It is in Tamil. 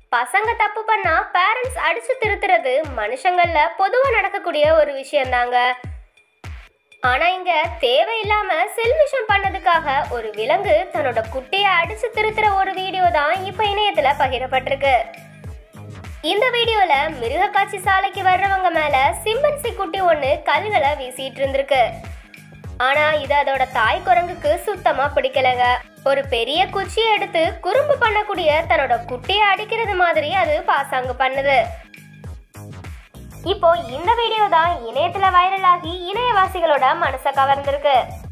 பசங்க தப்பு பண்ணா பேரண்ட்ஸ் அடிச்சு திருத்துறது மனுஷங்கள்ல பொதுவா நடக்கக்கூடிய ஒரு விஷயம்தாங்க ஆனா இங்க தேவையில்லாம செல்மிஷம் பண்ணதுக்காக ஒரு விலங்கு தன்னோட குட்டியை அடிச்சு திருத்துற ஒரு வீடியோ தான் இப்ப இணையத்துல பகிரப்பட்டிருக்கு இந்த வீடியோல மிருக காட்சி சாலைக்கு வர்றவங்க மேல சிம்பன்சி குட்டி ஒண்ணு கல்களை வீசிட்டு இருந்திருக்கு ஆனா இது அதோட தாய் குரங்குக்கு சுத்தமா பிடிக்கலங்க ஒரு பெரிய குச்சியை எடுத்து குறும்பு பண்ணக்கூடிய தன்னோட குட்டியை அடிக்கிறது மாதிரி அது பாசாங்கு பண்ணுது இப்போ இந்த வீடியோ தான் இணையத்துல வைரல் ஆகி இணையவாசிகளோட மனசை கவர்ந்திருக்கு